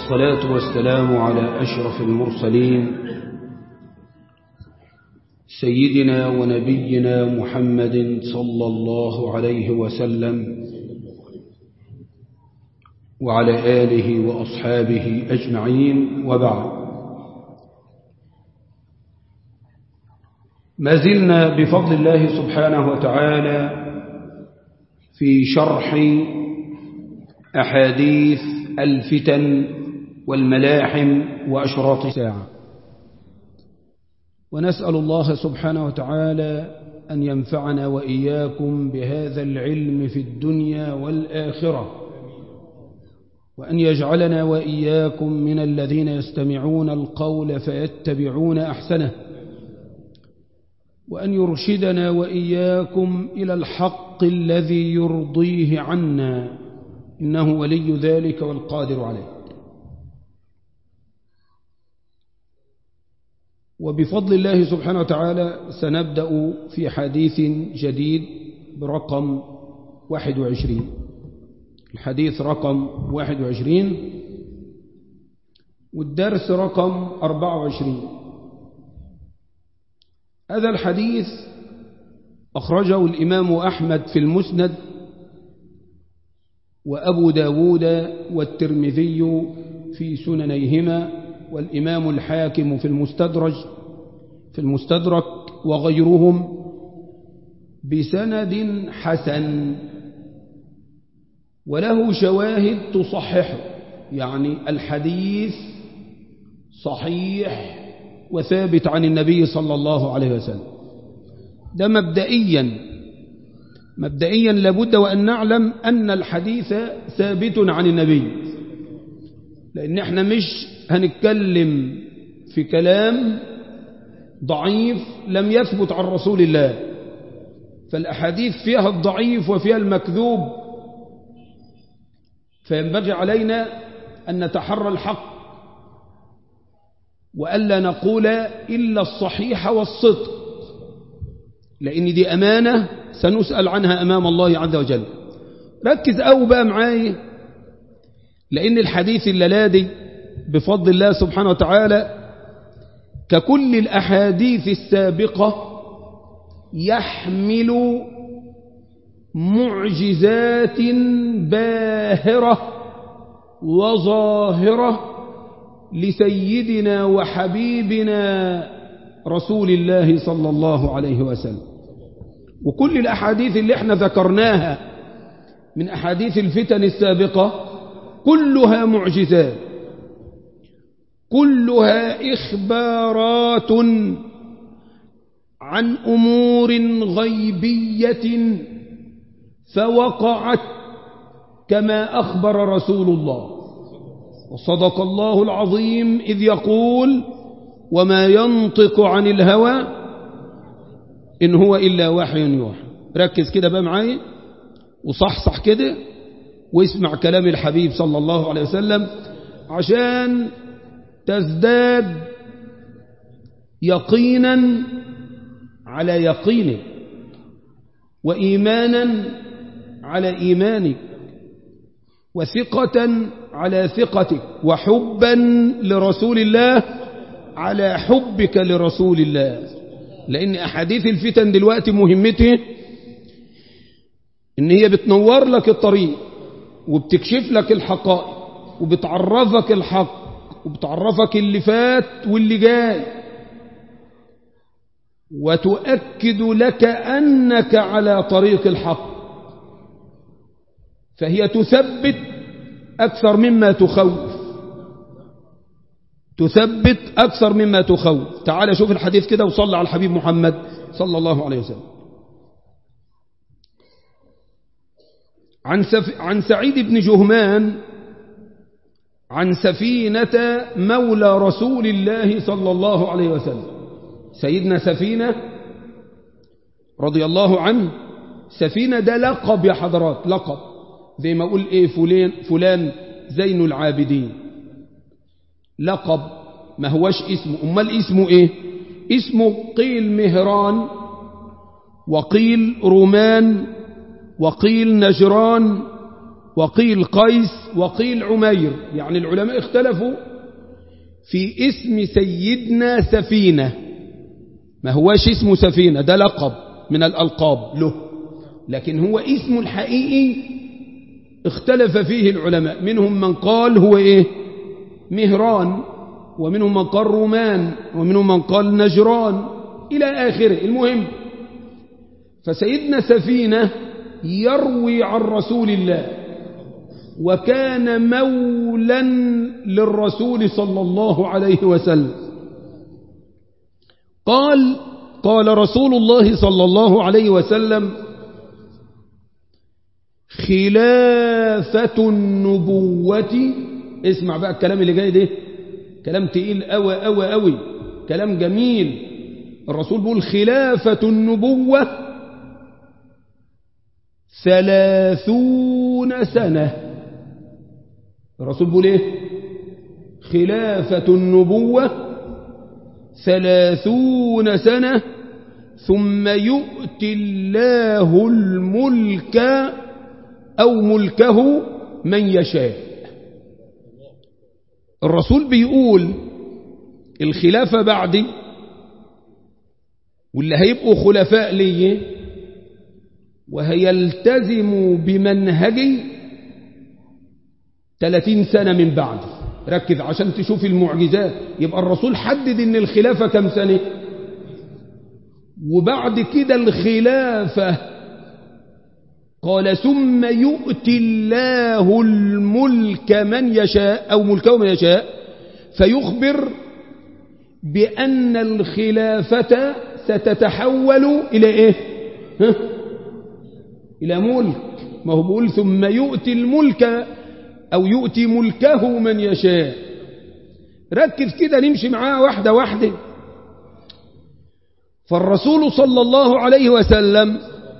والصلاة والسلام على أشرف المرسلين سيدنا ونبينا محمد صلى الله عليه وسلم وعلى آله وأصحابه أجمعين وبعد ما زلنا بفضل الله سبحانه وتعالى في شرح أحاديث الفتن والملاحم وأشراط الساعة ونسأل الله سبحانه وتعالى أن ينفعنا وإياكم بهذا العلم في الدنيا والآخرة وأن يجعلنا وإياكم من الذين يستمعون القول فيتبعون أحسنه وأن يرشدنا وإياكم إلى الحق الذي يرضيه عنا إنه ولي ذلك والقادر عليه وبفضل الله سبحانه وتعالى سنبدأ في حديث جديد برقم 21 الحديث رقم 21 والدرس رقم 24 هذا الحديث أخرجه الإمام أحمد في المسند وأبو داود والترمذي في سننيهما والإمام الحاكم في المستدرج في المستدرك وغيرهم بسند حسن وله شواهد تصححه يعني الحديث صحيح وثابت عن النبي صلى الله عليه وسلم ده مبدئيا مبدئيا لابد وأن نعلم أن الحديث ثابت عن النبي لأن احنا مش هنتكلم في كلام ضعيف لم يثبت عن رسول الله فالأحاديث فيها الضعيف وفيها المكذوب فينبغي علينا أن نتحرى الحق وألا نقول إلا الصحيح والصدق لأن دي أمانة سنسأل عنها أمام الله عز وجل ركز أو بقى معايا لأن الحديث الليلادي بفضل الله سبحانه وتعالى ككل الأحاديث السابقة يحمل معجزات باهرة وظاهرة لسيدنا وحبيبنا رسول الله صلى الله عليه وسلم وكل الأحاديث اللي احنا ذكرناها من أحاديث الفتن السابقة كلها معجزات كلها إخبارات عن أمور غيبية فوقعت كما أخبر رسول الله وصدق الله العظيم إذ يقول وما ينطق عن الهوى إن هو إلا وحي يوحى ركز كده بقى معايا وصحصح كده واسمع كلام الحبيب صلى الله عليه وسلم عشان تزداد يقينا على يقينك وإيمانا على إيمانك وثقة على ثقتك وحبا لرسول الله على حبك لرسول الله لأن أحاديث الفتن دلوقتي مهمته إن هي بتنور لك الطريق وبتكشف لك الحقائق وبتعرفك الحق وبتعرفك اللي فات واللي جاي وتؤكد لك أنك على طريق الحق فهي تثبت أكثر مما تخوف تثبت أكثر مما تخوف تعال شوف الحديث كده وصلى على الحبيب محمد صلى الله عليه وسلم عن, سف... عن سعيد بن جهمان عن سفينة مولى رسول الله صلى الله عليه وسلم سيدنا سفينة رضي الله عنه سفينة ده لقب يا حضرات لقب زي ما أقول إيه فلان, فلان زين العابدين لقب ما هوش اسمه أمال اسمه إيه اسمه قيل مهران وقيل رومان وقيل نجران وقيل قيس وقيل عمير يعني العلماء اختلفوا في اسم سيدنا سفينة ما هواش اسمه سفينة ده لقب من الألقاب له لكن هو اسمه الحقيقي اختلف فيه العلماء منهم من قال هو ايه مهران ومنهم من قال رومان ومنهم من قال نجران إلى آخره المهم فسيدنا سفينة يروي عن رسول الله وكان مولا للرسول صلى الله عليه وسلم قال قال رسول الله صلى الله عليه وسلم خلافة النبوة اسمع بقى الكلام اللي جاي ده كلام تقيل قوي قوي قوي كلام جميل الرسول بيقول خلافة النبوة ثلاثون سنة الرسول بيقول ايه خلافة النبوة ثلاثون سنة ثم يؤتي الله الملك أو ملكه من يشاء الرسول بيقول الخلافة بعدي واللي هيبقوا خلفاء لي وهيلتزموا بمنهجي 30 سنة من بعد ركز عشان تشوف المعجزات يبقى الرسول حدد ان الخلافة كم سنة وبعد كده الخلافة قال ثم يؤتي الله الملك من يشاء أو ملكه من يشاء فيخبر بأن الخلافة ستتحول إلى إيه ها؟ إلى ملك ما هو بيقول ثم يؤتي الملك أو يؤتي ملكه من يشاء ركز كده نمشي معاه واحدة واحدة فالرسول صلى الله عليه وسلم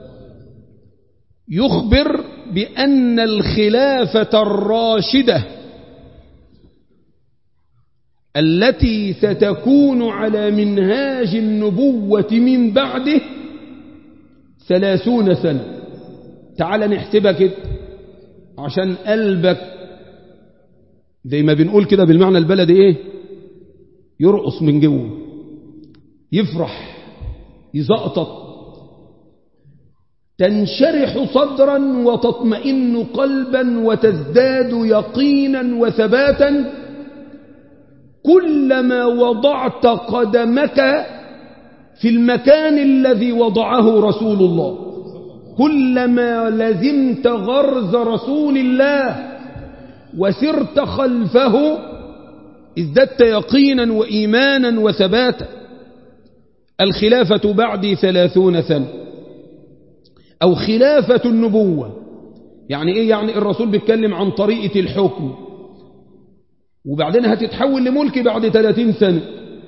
يخبر بأن الخلافة الراشدة التي ستكون على منهاج النبوة من بعده ثلاثون سنة تعال نحسبها كده عشان قلبك زي ما بنقول كده بالمعنى البلدي ايه يرقص من جوه يفرح يزقطط تنشرح صدرا وتطمئن قلبا وتزداد يقينا وثباتا كلما وضعت قدمك في المكان الذي وضعه رسول الله كلما لزمت غرز رسول الله وسرت خلفه ازددت يقينا وإيمانا وثباتا الخلافة بعد ثلاثون سنة أو خلافة النبوة يعني إيه يعني الرسول بيتكلم عن طريقة الحكم وبعدين هتتحول لملك بعد 30 سنة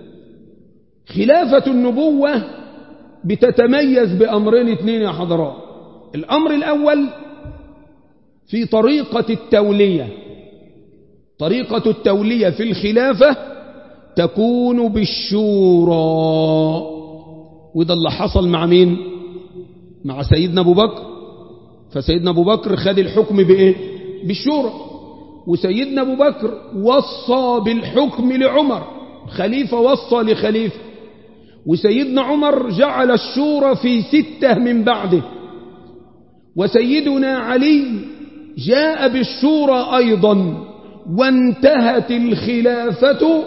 خلافة النبوة بتتميز بأمرين اثنين يا حضرات الأمر الأول في طريقة التولية طريقة التولية في الخلافة تكون بالشورى وده اللي حصل مع مين مع سيدنا أبو بكر فسيدنا أبو بكر خد الحكم بإيه بالشورى وسيدنا أبو بكر وصى بالحكم لعمر خليفة وصى لخليفة وسيدنا عمر جعل الشورى في ستة من بعده وسيدنا علي جاء بالشورى أيضا وانتهت الخلافة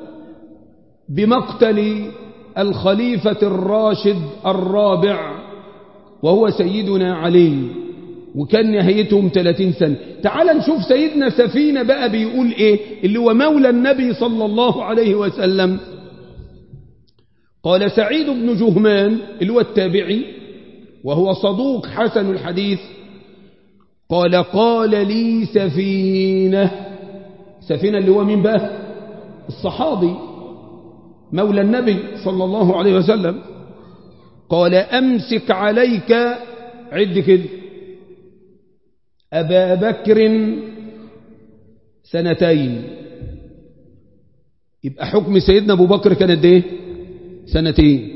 بمقتل الخليفة الراشد الرابع وهو سيدنا علي وكان نهايتهم 30 سنة تعال نشوف سيدنا سفينة بقى بيقول ايه اللي هو مولى النبي صلى الله عليه وسلم قال سعيد بن جهمان اللي هو التابعي وهو صدوق حسن الحديث قال قال لي سفينة سفينة اللي هو مين بقى الصحابي مولى النبي صلى الله عليه وسلم قال أمسك عليك عد كده أبا بكر سنتين يبقى حكم سيدنا أبو بكر كانت ايه سنتين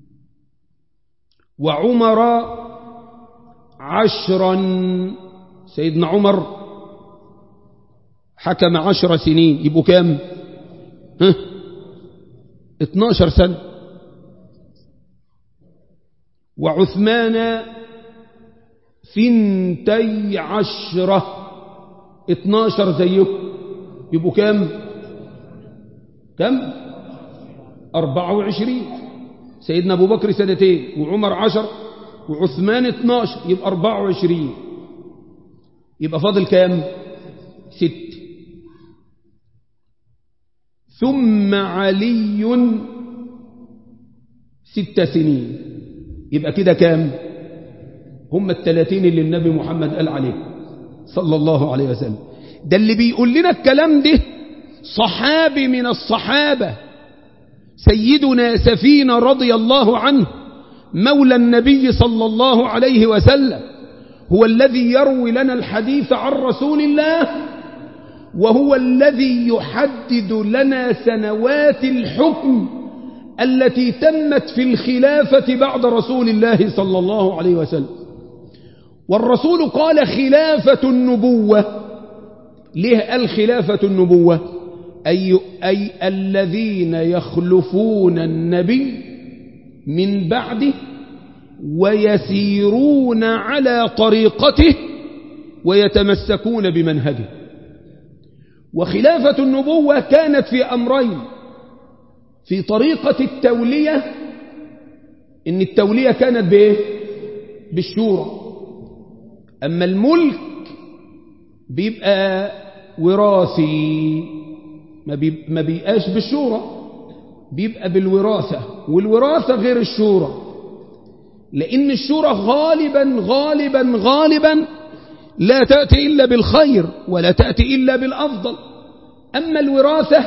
وعمر عشرا سيدنا عمر حكم عشر سنين يبقوا كام ها 12 سنة وعثمان ثنتي عشرة 12 زيكم يبقوا كام كم 24 سيدنا أبو بكر سنتين وعمر عشر وعثمان 12 يبقى 24 يبقى فاضل كام ست ثم علي ست سنين يبقى كده كام هم الثلاثين اللي النبي محمد قال عليه صلى الله عليه وسلم ده اللي بيقول لنا الكلام ده صحابي من الصحابة سيدنا سفينة رضي الله عنه مولى النبي صلى الله عليه وسلم هو الذي يروي لنا الحديث عن رسول الله وهو الذي يحدد لنا سنوات الحكم التي تمت في الخلافة بعد رسول الله صلى الله عليه وسلم والرسول قال خلافة النبوة ليه الخلافة النبوة أي, أي الذين يخلفون النبي من بعده ويسيرون على طريقته ويتمسكون بمنهجه وخلافة النبوة كانت في أمرين في طريقة التولية إن التولية كانت بإيه؟ بالشورى أما الملك بيبقى وراثي ما, بيب ما بيبقاش بالشورى بيبقى بالوراثة والوراثة غير الشورى لأن الشورى غالبا غالبا غالبا لا تأتي إلا بالخير ولا تأتي إلا بالأفضل أما الوراثة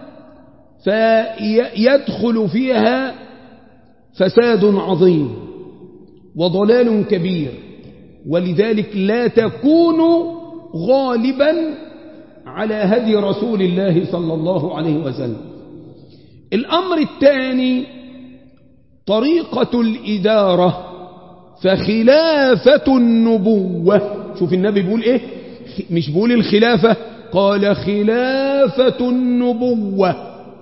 فيدخل فيها فساد عظيم وضلال كبير ولذلك لا تكون غالبا على هدي رسول الله صلى الله عليه وسلم الأمر الثاني طريقة الإدارة فخلافة النبوة شوف النبي بيقول إيه مش بيقول الخلافة قال خلافة النبوة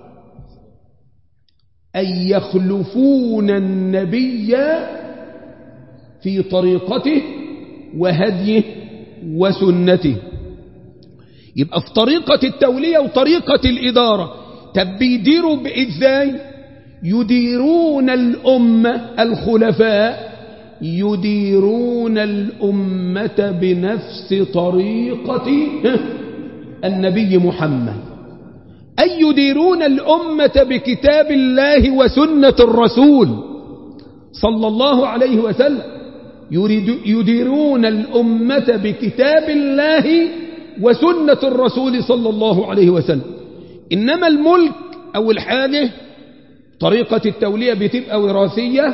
أن يخلفون النبي في طريقته وهديه وسنته يبقى في طريقة التولية وطريقة الإدارة طب بيديروا إزاي يديرون الأمة الخلفاء يديرون الأمة بنفس طريقة النبي محمد أي يديرون الأمة بكتاب الله وسنة الرسول صلى الله عليه وسلم يديرون الأمة بكتاب الله وسنة الرسول صلى الله عليه وسلم إنما الملك أو الحاجة طريقة التولية بتبقى وراثية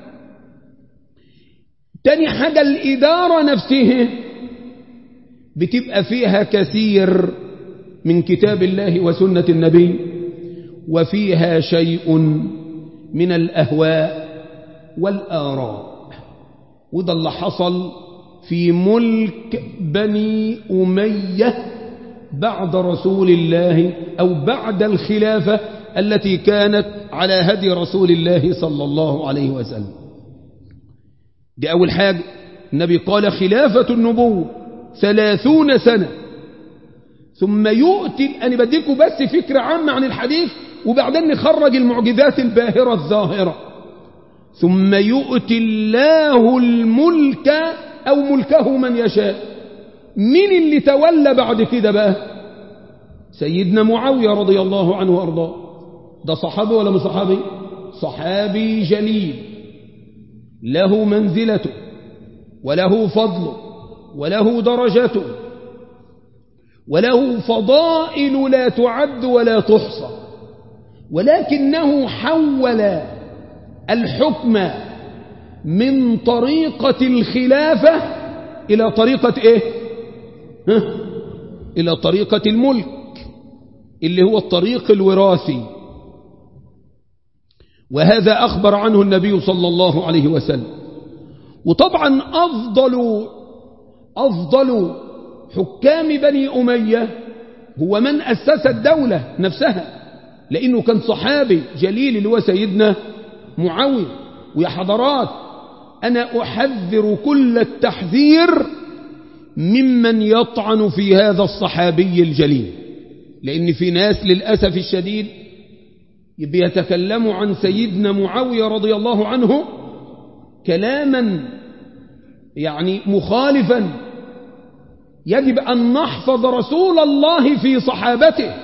تاني حاجة الإدارة نفسها بتبقى فيها كثير من كتاب الله وسنة النبي وفيها شيء من الأهواء والآراء وده اللي حصل في ملك بني أمية بعد رسول الله أو بعد الخلافة التي كانت على هدي رسول الله صلى الله عليه وسلم دي أول حاجة النبي قال خلافة النبوة ثلاثون سنة ثم يؤتي أنا بديكم بس فكرة عامة عن الحديث وبعدين نخرج المعجزات الباهرة الظاهرة ثم يؤتي الله الملك أو ملكه من يشاء مين اللي تولى بعد كده بقى سيدنا معاوية رضي الله عنه وأرضاه ده صحابي ولا مش صحابي صحابي جليل له منزلته وله فضله وله درجته وله فضائل لا تعد ولا تحصى ولكنه حول الحكم من طريقة الخلافة إلى طريقة إيه ها؟ إلى طريقة الملك اللي هو الطريق الوراثي وهذا أخبر عنه النبي صلى الله عليه وسلم وطبعا أفضل أفضل حكام بني أمية هو من أسس الدولة نفسها لأنه كان صحابي جليل اللي هو سيدنا معاوية ويا حضرات أنا أحذر كل التحذير ممن يطعن في هذا الصحابي الجليل لأن في ناس للأسف الشديد بيتكلموا عن سيدنا معاوية رضي الله عنه كلاما يعني مخالفا يجب أن نحفظ رسول الله في صحابته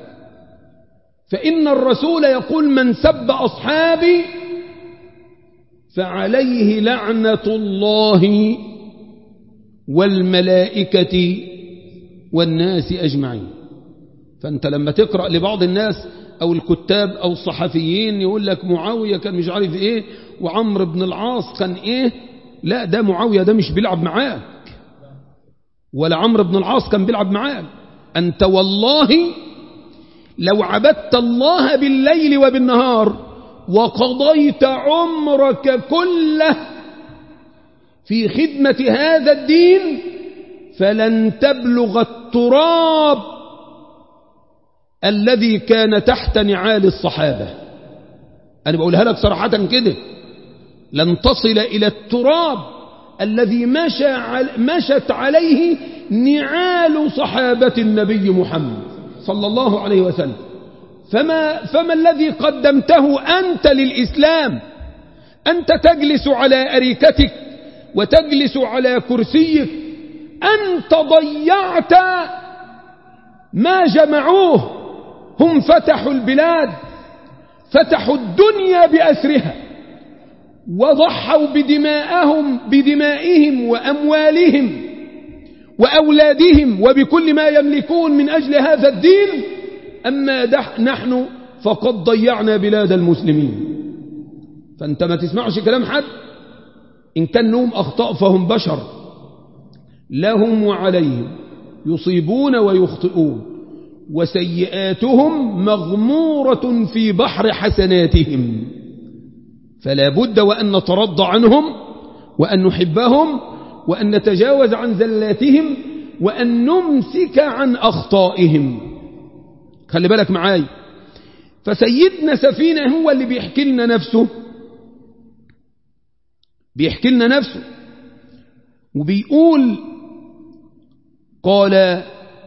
فإن الرسول يقول من سب أصحابي فعليه لعنة الله والملائكة والناس أجمعين فأنت لما تقرأ لبعض الناس أو الكتاب أو الصحفيين يقول لك معاوية كان مش عارف إيه وعمر بن العاص كان إيه لا ده معاوية ده مش بيلعب معاك ولا عمرو بن العاص كان بيلعب معاك أنت والله لو عبدت الله بالليل وبالنهار وقضيت عمرك كله في خدمة هذا الدين فلن تبلغ التراب الذي كان تحت نعال الصحابة أنا بقولها لك صراحة كده لن تصل إلى التراب الذي مشى مشت عليه نعال صحابة النبي محمد صلى الله عليه وسلم فما, فما الذي قدمته أنت للإسلام أنت تجلس على أريكتك وتجلس على كرسيك أنت ضيعت ما جمعوه هم فتحوا البلاد فتحوا الدنيا بأسرها وضحوا بدماءهم بدمائهم وأموالهم وأولادهم وبكل ما يملكون من أجل هذا الدين أما نحن فقد ضيعنا بلاد المسلمين فأنت ما تسمعش كلام حد إن كان لهم أخطاء فهم بشر لهم وعليهم يصيبون ويخطئون وسيئاتهم مغمورة في بحر حسناتهم فلا بد وأن نترضى عنهم وأن نحبهم وأن نتجاوز عن زلاتهم وأن نمسك عن أخطائهم خلي بالك معاي فسيدنا سفينة هو اللي بيحكي لنا نفسه بيحكي لنا نفسه وبيقول قال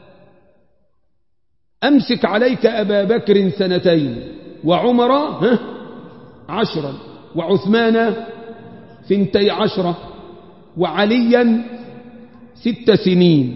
أمسك عليك أبا بكر سنتين وعمر ها عشرا وعثمان ثنتي عشرة وعليا ست سنين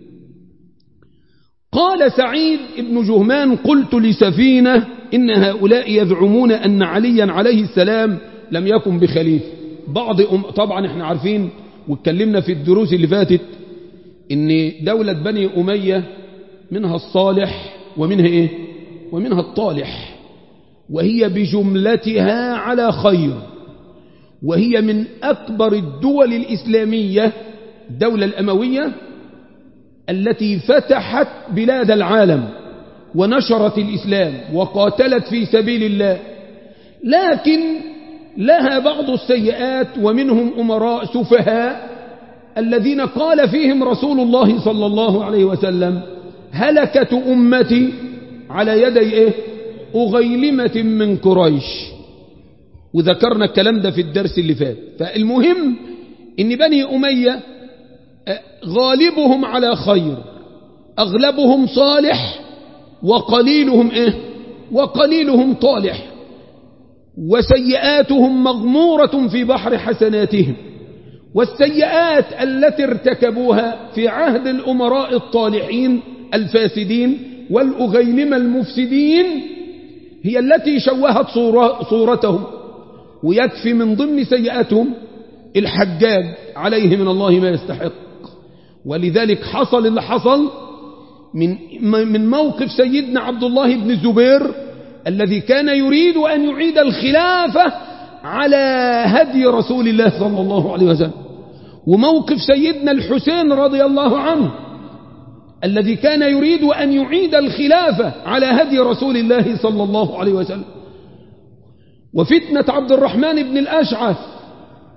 قال سعيد بن جهمان قلت لسفينة إن هؤلاء يزعمون أن عليا عليه السلام لم يكن بخليفة بعض أم طبعا احنا عارفين واتكلمنا في الدروس اللي فاتت ان دولة بني أمية منها الصالح ومنها ايه ومنها الطالح وهي بجملتها على خير وهي من أكبر الدول الإسلامية الدولة الأموية التي فتحت بلاد العالم ونشرت الإسلام وقاتلت في سبيل الله لكن لها بعض السيئات ومنهم أمراء سفهاء الذين قال فيهم رسول الله صلى الله عليه وسلم هلكة أمتي على يدي إيه أغيلمة من قريش وذكرنا الكلام ده في الدرس اللي فات فالمهم ان بني أمية غالبهم على خير أغلبهم صالح وقليلهم إيه وقليلهم طالح وسيئاتهم مغمورة في بحر حسناتهم والسيئات التي ارتكبوها في عهد الأمراء الطالحين الفاسدين والأغيلم المفسدين هي التي شوهت صورة صورتهم ويكفي من ضمن سيئاتهم الحجاج عليه من الله ما يستحق ولذلك حصل اللي حصل من من موقف سيدنا عبد الله بن الزبير الذي كان يريد أن يعيد الخلافة على هدي رسول الله صلى الله عليه وسلم وموقف سيدنا الحسين رضي الله عنه الذي كان يريد أن يعيد الخلافة على هدي رسول الله صلى الله عليه وسلم وفتنة عبد الرحمن بن الأشعث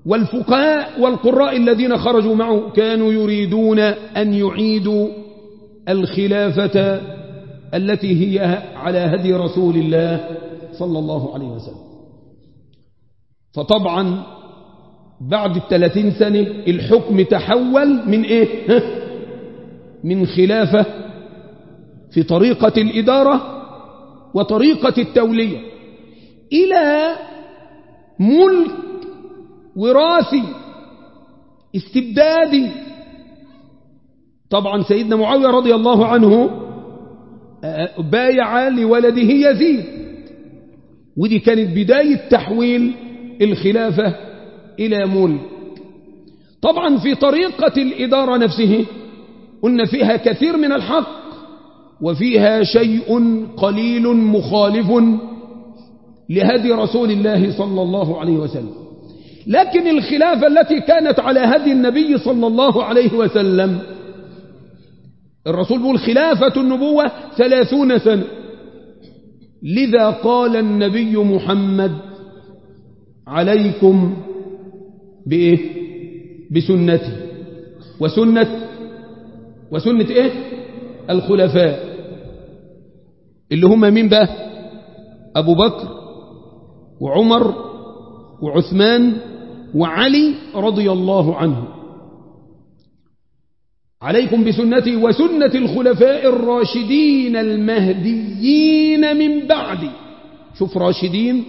والفقهاء والقراء الذين خرجوا معه كانوا يريدون أن يعيدوا الخلافة التي هي على هدي رسول الله صلى الله عليه وسلم فطبعا بعد الثلاثين سنة الحكم تحول من ايه من خلافة في طريقة الإدارة وطريقة التولية إلى ملك وراثي استبدادي طبعا سيدنا معاوية رضي الله عنه بايع لولده يزيد ودي كانت بداية تحويل الخلافة إلى ملك طبعا في طريقة الإدارة نفسه قلنا فيها كثير من الحق وفيها شيء قليل مخالف لهدي رسول الله صلى الله عليه وسلم لكن الخلافة التي كانت على هدي النبي صلى الله عليه وسلم الرسول بيقول خلافة النبوة ثلاثون سنة لذا قال النبي محمد عليكم بإيه بسنتي وسنة وسنة إيه الخلفاء اللي هم مين بقى أبو بكر وعمر وعثمان وعلي رضي الله عنه عليكم بسنتي وسنة الخلفاء الراشدين المهديين من بعدي شوف راشدين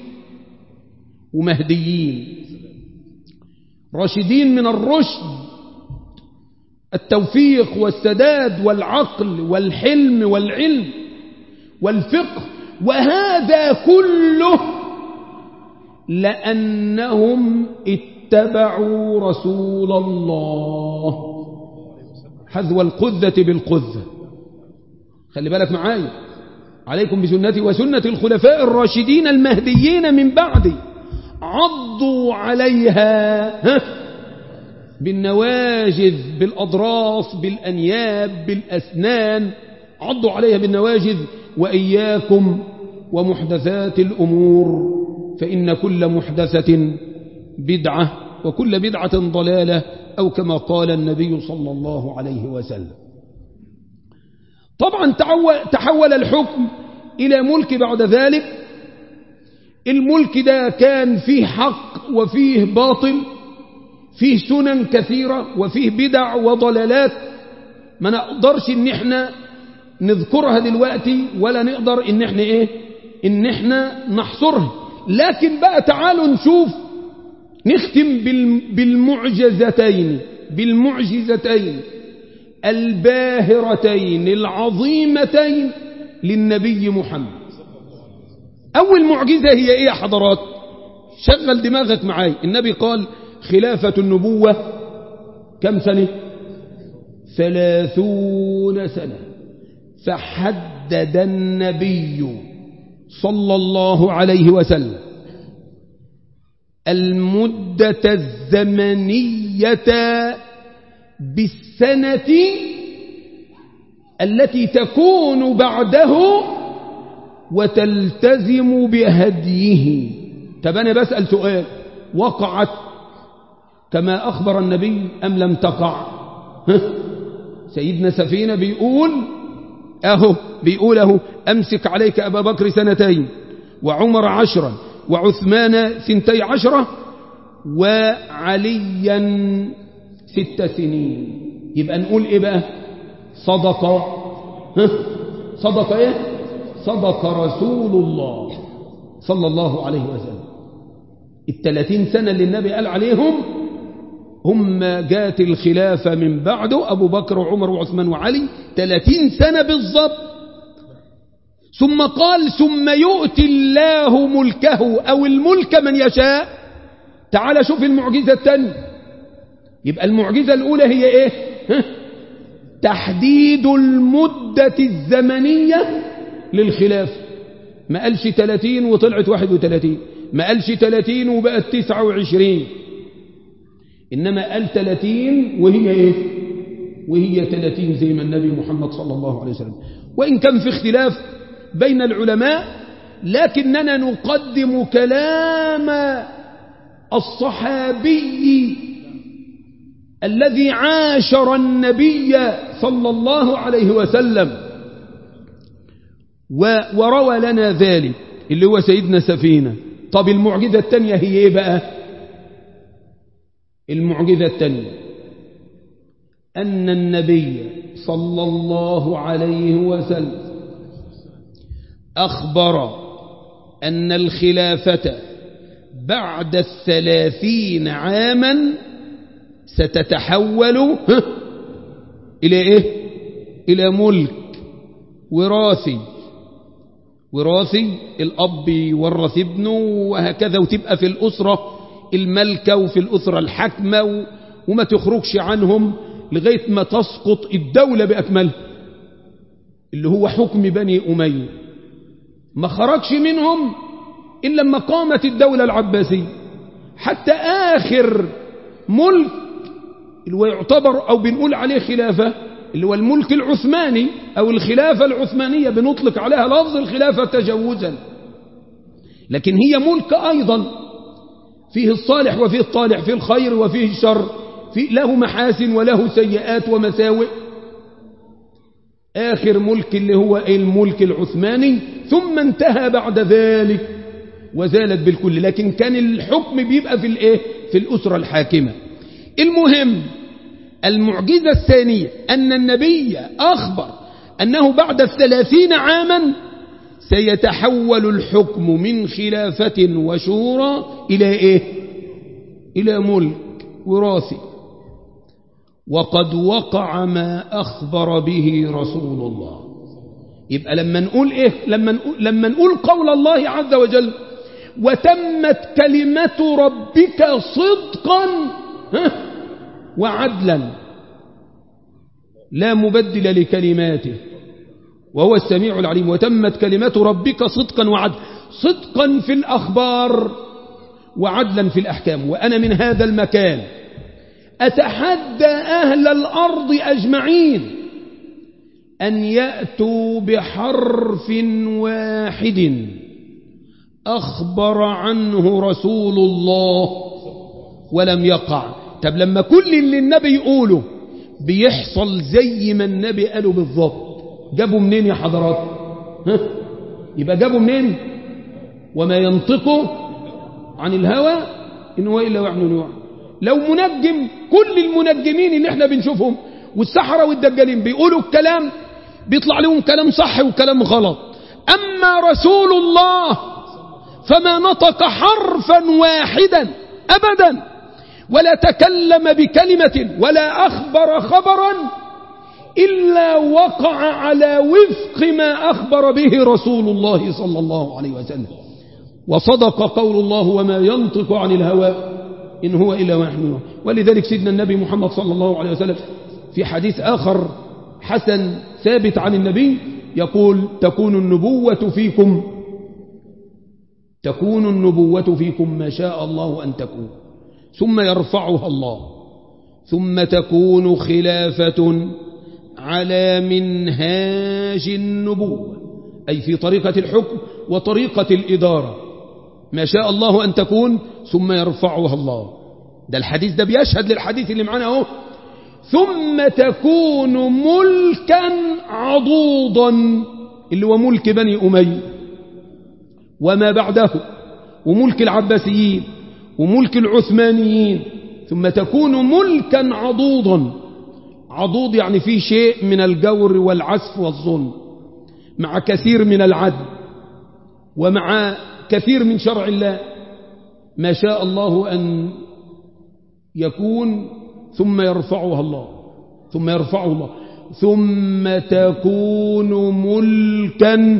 ومهديين راشدين من الرشد التوفيق والسداد والعقل والحلم والعلم والفقه وهذا كله لأنهم اتبعوا رسول الله حذو القذة بالقذة خلي بالك معايا عليكم بسنتي وسنة الخلفاء الراشدين المهديين من بعدي عضوا عليها ها بالنواجذ بالأضراس بالأنياب بالأسنان عضوا عليها بالنواجذ وإياكم ومحدثات الأمور فإن كل محدثة بدعة وكل بدعة ضلالة أو كما قال النبي صلى الله عليه وسلم طبعا تحول الحكم إلى ملك بعد ذلك الملك ده كان فيه حق وفيه باطل فيه سنن كثيرة وفيه بدع وضلالات ما نقدرش ان احنا نذكرها دلوقتي ولا نقدر ان احنا ايه ان احنا نحصرها لكن بقى تعالوا نشوف نختم بالمعجزتين بالمعجزتين الباهرتين العظيمتين للنبي محمد أول معجزة هي إيه يا حضرات شغل دماغك معاي النبي قال خلافة النبوة كم سنة ثلاثون سنة فحدد النبي صلى الله عليه وسلم المدة الزمنية بالسنة التي تكون بعده وتلتزم بهديه طب أنا بسأل سؤال وقعت كما أخبر النبي أم لم تقع سيدنا سفينة بيقول أهو بيقول أهو أمسك عليك أبا بكر سنتين وعمر عشرا وعثمان ثنتي عشرة وعليا ست سنين يبقى نقول إيه بقى صدق ها صدق إيه صدق رسول الله صلى الله عليه وسلم الثلاثين سنة اللي النبي قال عليهم هم جات الخلافة من بعده أبو بكر وعمر وعثمان وعلي ثلاثين سنة بالضبط ثم قال ثم يؤتي الله ملكه أو الملك من يشاء تعال شوف المعجزة الثانية يبقى المعجزة الأولى هي إيه ها؟ تحديد المدة الزمنية للخلاف ما قالش 30 وطلعت 31 ما قالش 30 وبقت 29 إنما قال 30 وهي إيه وهي 30 زي ما النبي محمد صلى الله عليه وسلم وإن كان في اختلاف بين العلماء لكننا نقدم كلام الصحابي الذي عاشر النبي صلى الله عليه وسلم وروى لنا ذلك اللي هو سيدنا سفينة طب المعجزة الثانية هي ايه بقى المعجزة الثانية أن النبي صلى الله عليه وسلم أخبر أن الخلافة بعد الثلاثين عاما ستتحول إلى إيه إلى ملك وراثي وراثي الأب يورث ابنه وهكذا وتبقى في الأسرة الملكة وفي الأسرة الحكمة وما تخرجش عنهم لغاية ما تسقط الدولة بأكملها اللي هو حكم بني أمية ما خرجش منهم إلا لما قامت الدولة العباسية حتى آخر ملك اللي هو يعتبر أو بنقول عليه خلافة اللي هو الملك العثماني أو الخلافة العثمانية بنطلق عليها لفظ الخلافة تجوزا لكن هي ملك أيضا فيه الصالح وفيه الطالح فيه الخير وفيه الشر فيه له محاسن وله سيئات ومساوئ آخر ملك اللي هو الملك العثماني ثم انتهى بعد ذلك وزالت بالكل لكن كان الحكم بيبقى في الايه في الأسرة الحاكمة المهم المعجزة الثانية أن النبي أخبر أنه بعد الثلاثين عاما سيتحول الحكم من خلافة وشورى إلى إيه إلى ملك وراثي وقد وقع ما أخبر به رسول الله يبقى لما نقول إيه لما نقول, لما نقول قول الله عز وجل وتمت كلمة ربك صدقا وعدلا لا مبدل لكلماته وهو السميع العليم وتمت كلمة ربك صدقا وعدلا صدقا في الأخبار وعدلا في الأحكام وأنا من هذا المكان أتحدى أهل الأرض أجمعين أن يأتوا بحرف واحد أخبر عنه رسول الله ولم يقع طب لما كل اللي النبي يقوله بيحصل زي ما النبي قاله بالضبط جابوا منين يا حضرات ها؟ يبقى جابوا منين وما ينطق عن الهوى إن هو إلا وعن يوحى لو منجم كل المنجمين اللي احنا بنشوفهم والسحرة والدجالين بيقولوا الكلام بيطلع لهم كلام صح وكلام غلط أما رسول الله فما نطق حرفا واحدا أبدا ولا تكلم بكلمة ولا أخبر خبرا إلا وقع على وفق ما أخبر به رسول الله صلى الله عليه وسلم وصدق قول الله وما ينطق عن الهوى إن هو إلا وحي ولذلك سيدنا النبي محمد صلى الله عليه وسلم في حديث آخر حسن ثابت عن النبي يقول تكون النبوة فيكم تكون النبوة فيكم ما شاء الله أن تكون ثم يرفعها الله ثم تكون خلافة على منهاج النبوة أي في طريقة الحكم وطريقة الإدارة ما شاء الله أن تكون ثم يرفعها الله ده الحديث ده بيشهد للحديث اللي معنا اهو ثم تكون ملكا عضوضا اللي هو ملك بني أمي وما بعده وملك العباسيين وملك العثمانيين ثم تكون ملكا عضوضا عضوض يعني فيه شيء من الجور والعسف والظلم مع كثير من العدل ومع كثير من شرع الله ما شاء الله أن يكون ثم يرفعها الله ثم يرفعه الله ثم تكون ملكا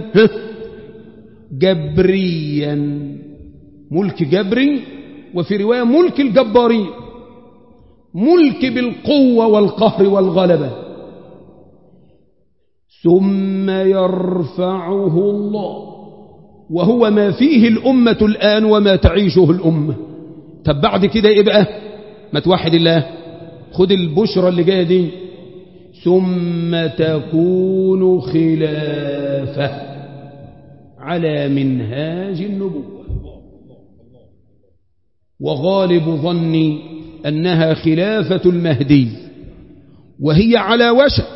جبريا ملك جبري وفي رواية ملك الجبارين ملك بالقوة والقهر والغلبة ثم يرفعه الله وهو ما فيه الأمة الآن وما تعيشه الأمة طب بعد كده إيه بقى ما توحد الله خد البشرة اللي جاية دي ثم تكون خلافة على منهاج النبوة وغالب ظني أنها خلافة المهدي وهي على وشك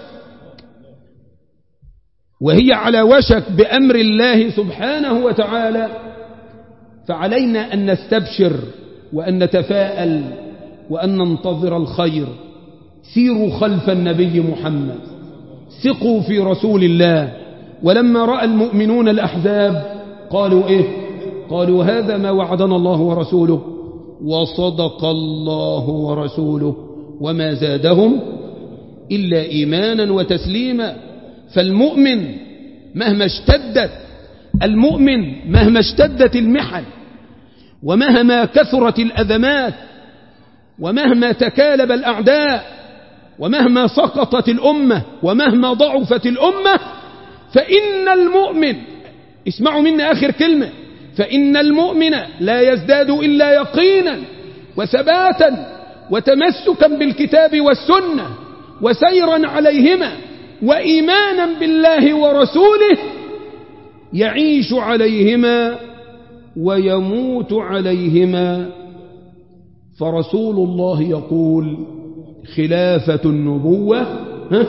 وهي على وشك بأمر الله سبحانه وتعالى فعلينا أن نستبشر وأن نتفاءل وأن ننتظر الخير سيروا خلف النبي محمد ثقوا في رسول الله ولما رأى المؤمنون الأحزاب قالوا إيه قالوا هذا ما وعدنا الله ورسوله وصدق الله ورسوله وما زادهم إلا إيمانا وتسليما فالمؤمن مهما اشتدت المؤمن مهما اشتدت المحن ومهما كثرت الأذمات ومهما تكالب الأعداء ومهما سقطت الأمة ومهما ضعفت الأمة فإن المؤمن اسمعوا مني آخر كلمة فإن المؤمن لا يزداد إلا يقينا وثباتا وتمسكا بالكتاب والسنة وسيرا عليهما وإيمانا بالله ورسوله يعيش عليهما ويموت عليهما فرسول الله يقول خلافة النبوة ها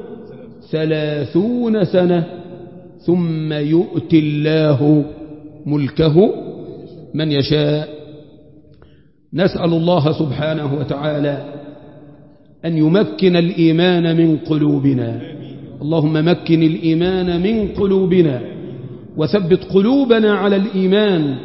ثلاثون سنة ثم يؤتي الله ملكه من يشاء نسأل الله سبحانه وتعالى أن يمكن الإيمان من قلوبنا اللهم مكن الإيمان من قلوبنا وثبت قلوبنا على الإيمان